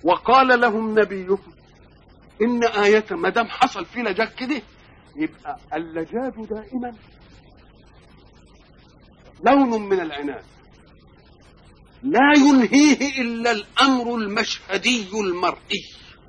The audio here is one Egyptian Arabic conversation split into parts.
وقال لهم نبيهم ان آية ما دام حصل في لجاج كده يبقى اللجاج دائما لون من العناد لا ينهيه الا الامر المشهدي المرئي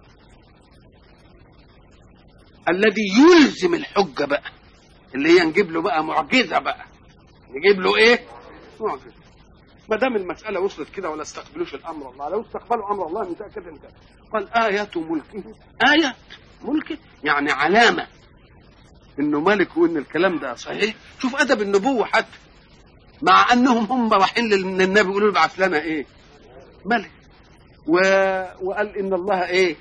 الذي يلزم الحجه بقى اللي هي نجيب له بقى معجزه بقى نجيب له ايه معجزه ما دام المساله وصلت كده ولا استقبلوش الامر الله لو استقبلوا امر الله انتهى كده انتهى قال آية ملكه آية ملكه يعني علامة انه ملك وان الكلام ده صحيح شوف ادب النبوة حتى مع انهم هم رايحين للنبي يقولوا له ابعث لنا ايه ملك و... وقال ان الله ايه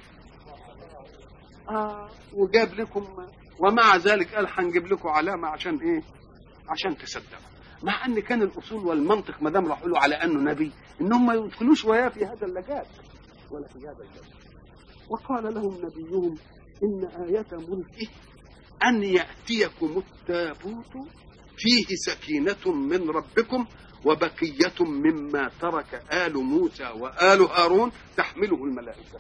آه وجاب لكم ومع ذلك قال هنجيب لكم علامة عشان ايه عشان تصدقوا مع ان كان الاصول والمنطق ما دام راحوا له على انه نبي انهم ما يدخلوش وياه في هذا اللجاج ولا في هذا الجو وقال لهم نبيهم إن آية ملكه أن يأتيكم التابوت فيه سكينة من ربكم وبقية مما ترك آل موسى وآل هارون تحمله الملائكة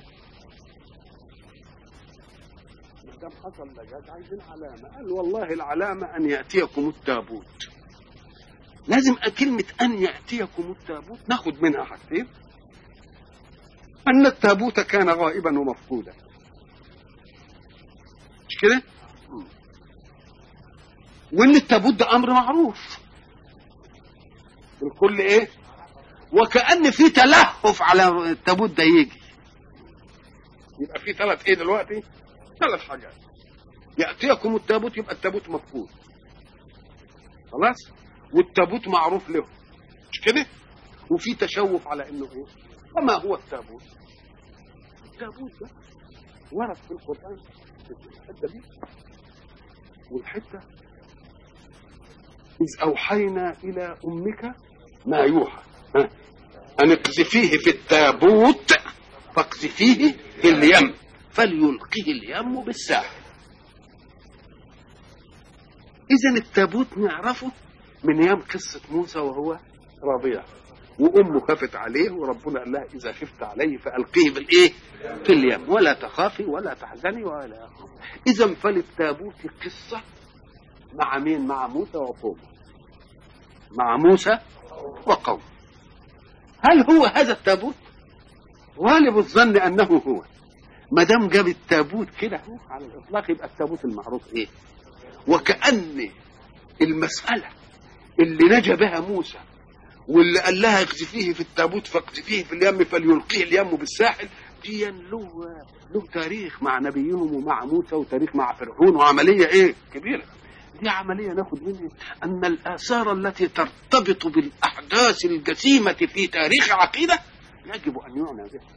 ما دام حصل لجاج عايزين علامة قال والله العلامة أن يأتيكم التابوت لازم كلمة أن يأتيكم التابوت ناخد منها حاجتين أن التابوت كان غائبا ومفقودا مش كده؟ وإن التابوت ده أمر معروف الكل إيه؟ وكأن في تلهف على التابوت ده يجي يبقى في ثلاث إيه دلوقتي؟ ثلاث حاجات يأتيكم التابوت يبقى التابوت مفقود خلاص؟ والتابوت معروف له مش كده؟ وفي تشوف على انه ايه؟ وما هو التابوت؟ التابوت ده ورد في القرآن الحتة دي والحتة إذ أوحينا إلى أمك ما يوحى ها؟ أن اقذفيه في التابوت فاقذفيه في اليم فليلقه اليم بالساحل إذا التابوت نعرفه من أيام قصة موسى وهو رضيع وامه خافت عليه وربنا قال لها اذا خفت عليه فالقيه في الايه؟ في اليم ولا تخافي ولا تحزني ولا اذا فللتابوت قصه مع مين؟ مع موسى وقومه مع موسى وقومه هل هو هذا التابوت؟ غالب الظن انه هو ما دام جاب التابوت كده على الاطلاق يبقى التابوت المعروف ايه؟ وكأن المسألة اللي نجا بها موسى واللي قال لها اقذفيه في التابوت فاقذفيه في اليم فليلقيه اليم بالساحل دي له له تاريخ مع نبيهم ومع موسى وتاريخ مع فرعون وعمليه ايه كبيره دي عمليه ناخد منها ان الاثار التي ترتبط بالاحداث الجسيمه في تاريخ عقيده يجب ان يعنى بها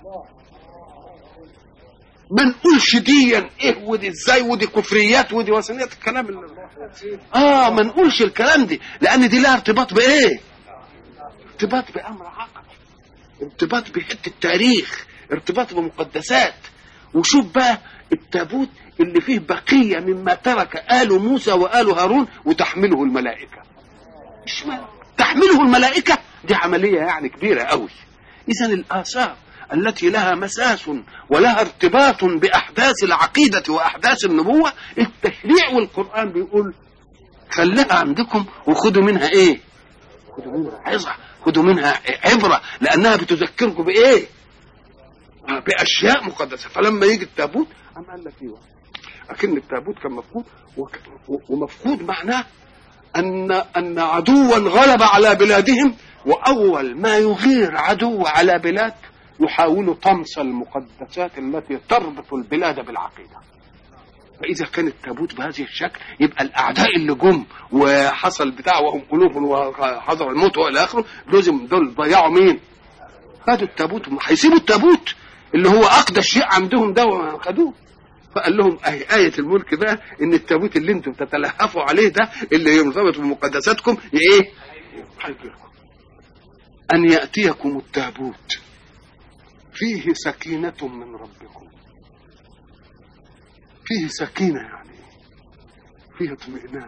ما نقولش ديا ايه ودي ازاي ودي كفريات ودي وثنيات الكلام اللي اه ما نقولش الكلام دي لان دي لها ارتباط بايه ارتباط بامر عقل ارتباط بحته تاريخ ارتباط بمقدسات وشوف بقى التابوت اللي فيه بقيه مما ترك ال موسى وال هارون وتحمله الملائكه مش ما تحمله الملائكه دي عمليه يعني كبيره قوي اذا الاثار التي لها مساس ولها ارتباط باحداث العقيده واحداث النبوه التشريع والقران بيقول خليها عندكم وخدوا منها ايه؟ خدوا منها عظه خدوا منها عبره لانها بتذكركم بايه؟ باشياء مقدسه فلما يجي التابوت قام قال لك ايوه اكن التابوت كان مفقود ومفقود معناه ان ان عدوا غلب على بلادهم واول ما يغير عدو على بلاد يحاول طمس المقدسات التي تربط البلاد بالعقيده فاذا كان التابوت بهذه الشكل يبقى الاعداء اللي جم وحصل بتاع وهم قلوب وحضر الموت والى اخره لازم دول ضيعوا مين؟ خدوا التابوت هيسيبوا التابوت اللي هو اقدس شيء عندهم ده وخدوه فقال لهم آية, آية الملك بقى إن التابوت اللي أنتم تتلهفوا عليه ده اللي مرتبط بمقدساتكم إيه؟ هيجيلكم أن يأتيكم التابوت فيه سكينة من ربكم فيه سكينة يعني فيه اطمئنان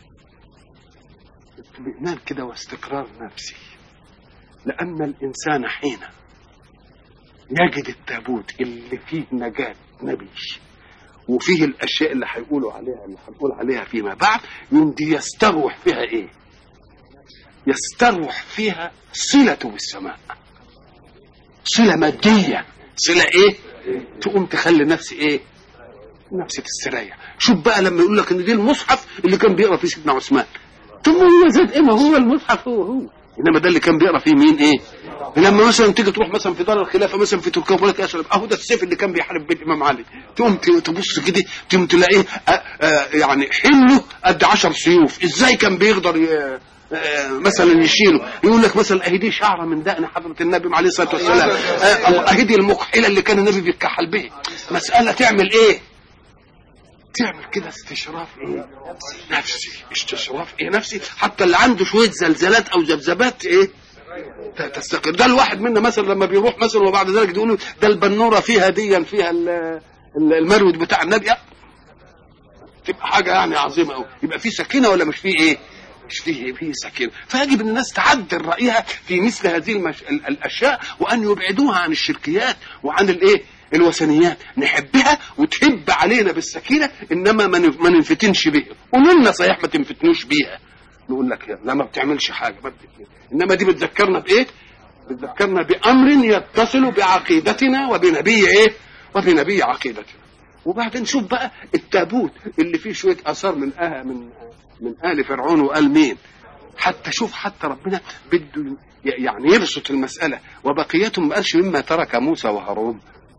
اطمئنان كده واستقرار نفسي لأن الإنسان حين يجد التابوت اللي فيه نجاة نبي وفيه الاشياء اللي هيقولوا عليها اللي هنقول عليها فيما بعد يوم دي يستروح فيها ايه يستروح فيها صلته بالسماء صلة مادية صلة ايه تقوم تخلي نفسي ايه نفسي تستريح شوف بقى لما يقول لك ان دي المصحف اللي كان بيقرا فيه سيدنا عثمان طب هو زاد ايه ما هو المصحف هو هو انما ده اللي كان بيقرا فيه مين ايه لما مثلا تيجي تروح مثلا في دار الخلافه مثلا في تركيا ويقول لك يا شباب اهو ده السيف اللي كان بيحارب بيه الامام علي تقوم ت- تبص كده تقوم تلاقيه آه، آه، يعني حمله قد 10 سيوف ازاي كان بيقدر ي- آه، مثلا يشيله يقول لك مثلا اهي دي شعره من دقن حضره النبي عليه الصلاه والسلام آه، اهي دي المكحله اللي كان النبي بيتكحل بيها مساله تعمل ايه تعمل كده استشراف ايه نفسي استشراف ايه نفسي حتى اللي عنده شويه زلزالات او ذبذبات ايه ت- تستقر ده الواحد منا مثلا لما بيروح مثلا وبعد ذلك يقولوا ده البنوره فيها ديا فيها ال- ال- المرود بتاع النبي لا. تبقى حاجه يعني عظيمه قوي يبقى في سكينه ولا مش فيه ايه مش فيه فيه سكينه فيجب ان الناس تعدل رايها في مثل هذه المش... ال- الاشياء وان يبعدوها عن الشركيات وعن الايه الوثنيات نحبها وتهب علينا بالسكينه انما ما نف- ما ننفتنش بيها قولوا لنا صحيح ما تنفتنوش بيها نقول لك يا لا ما بتعملش حاجه ما بتفيد. انما دي بتذكرنا بايه بتذكرنا بامر يتصل بعقيدتنا وبنبي ايه وبنبي عقيدتنا وبعدين شوف بقى التابوت اللي فيه شويه اثار من آه من من ال فرعون وقال مين حتى شوف حتى ربنا بده ي- يعني يبسط المساله وبقيتهم ما قالش مما ترك موسى وهارون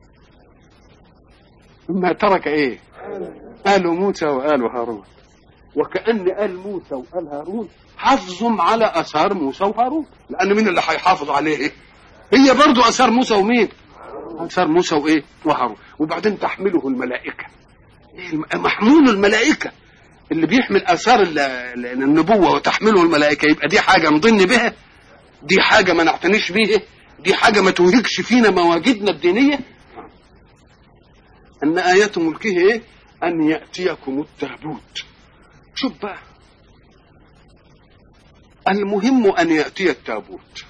مما ترك ايه آل موسى وآل هارون وكأن آل موسى وآل هارون حافظهم على آثار موسى وهارون لأن مين اللي هيحافظ عليه إيه؟ هي برضو آثار موسى ومين آثار موسى وإيه وهارون وبعدين تحمله الملائكة إيه الم- محمول الملائكة اللي بيحمل آثار ال- ال- النبوة وتحمله الملائكة يبقى دي حاجة نضن بها دي حاجة ما نعتنيش بيها دي حاجة ما توهكش فينا مواجدنا الدينية أن آية ملكه إيه أن يأتيكم التابوت شوف بقى المهم أن يأتي التابوت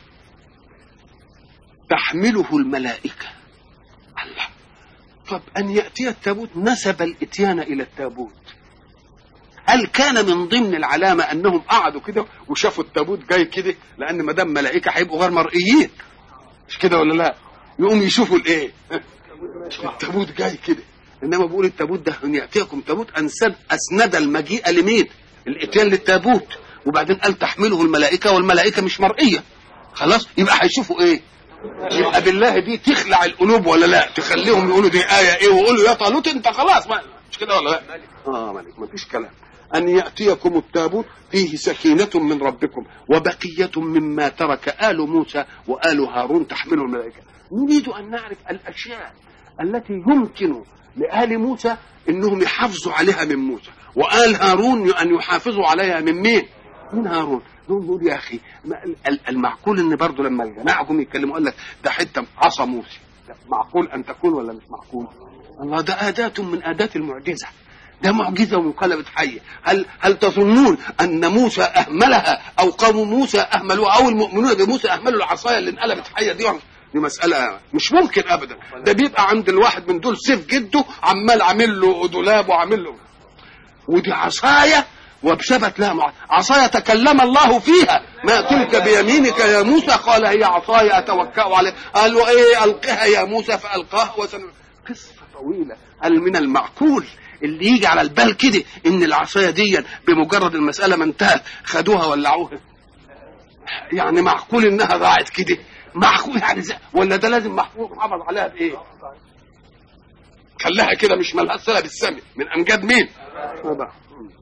تحمله الملائكة الله طب أن يأتي التابوت نسب الإتيان إلى التابوت هل كان من ضمن العلامة أنهم قعدوا كده وشافوا التابوت جاي كده لأن ما دام ملائكة هيبقوا غير مرئيين مش كده ولا لا يقوم يشوفوا الإيه التابوت جاي كده انما بقول التابوت ده ان ياتيكم تابوت انسد اسند المجيء لمين؟ الاتيان للتابوت وبعدين قال تحمله الملائكه والملائكه مش مرئيه خلاص يبقى هيشوفوا ايه؟ يبقى بالله دي تخلع القلوب ولا لا؟ تخليهم يقولوا دي ايه ايه ويقولوا يا طالوت انت خلاص ما مش كده ولا لا؟ اه ملك ما فيش كلام أن يأتيكم التابوت فيه سكينة من ربكم وبقية مما ترك آل موسى وآل هارون تحمله الملائكة نريد أن نعرف الأشياء التي يمكن لآل موسى أنهم يحافظوا عليها من موسى وآل هارون أن يحافظوا عليها من مين؟ من هارون نقول نقول يا أخي ما- ال- المعقول أن برضه لما الجماعة جم يتكلموا قال لك ده حتة عصا موسى ده معقول أن تكون ولا مش معقول؟ الله ده أداة من أداة المعجزة ده معجزة وانقلبت حية هل هل تظنون أن موسى أهملها أو قوم موسى أهملوها أو المؤمنون بموسى أهملوا العصاية اللي انقلبت حية دي دي مسألة مش ممكن أبدا ده بيبقى عند الواحد من دول سيف جده عمال عامل له دولاب وعامل له ودي عصاية وبسبت لها مع... عصاية تكلم الله فيها ما تلك بيمينك يا موسى قال هي عصاية أتوكأ عليها قال له إيه ألقها يا موسى فألقاها وسن... قصة طويلة هل من المعقول اللي يجي على البال كده ان العصايه دي بمجرد المساله ما انتهت خدوها ولعوها يعني معقول انها ضاعت كده معقول يعني زي ولا ده لازم محفوظ محافظ عليها بايه خلاها كده مش مالها صله بالسمع من امجاد مين هذا.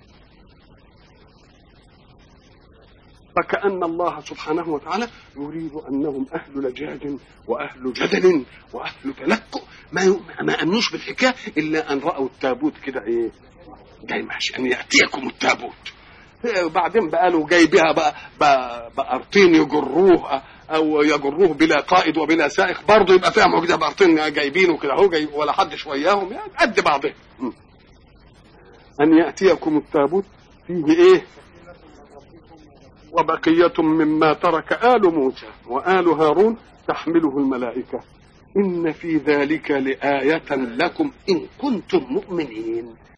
فكأن الله سبحانه وتعالى يريد أنهم أهل لجاج وأهل جدل وأهل تلكؤ ما ي... ما أمنوش بالحكاية إلا أن رأوا التابوت كده إيه جاي ماشي أن يأتيكم التابوت إيه، وبعدين بقى له جاي بها بقى بقى- بقرطين يجروه او يجروه بلا قائد وبلا سائق برضه يبقى فيها معجزه بقرطين جايبينه كده اهو جاي ولا حدش وياهم يعني قد بعضهم م. ان ياتيكم التابوت فيه ايه وبقية مما ترك آل موسى وآل هارون تحمله الملائكة إن في ذلك لآية لكم إن كنتم مؤمنين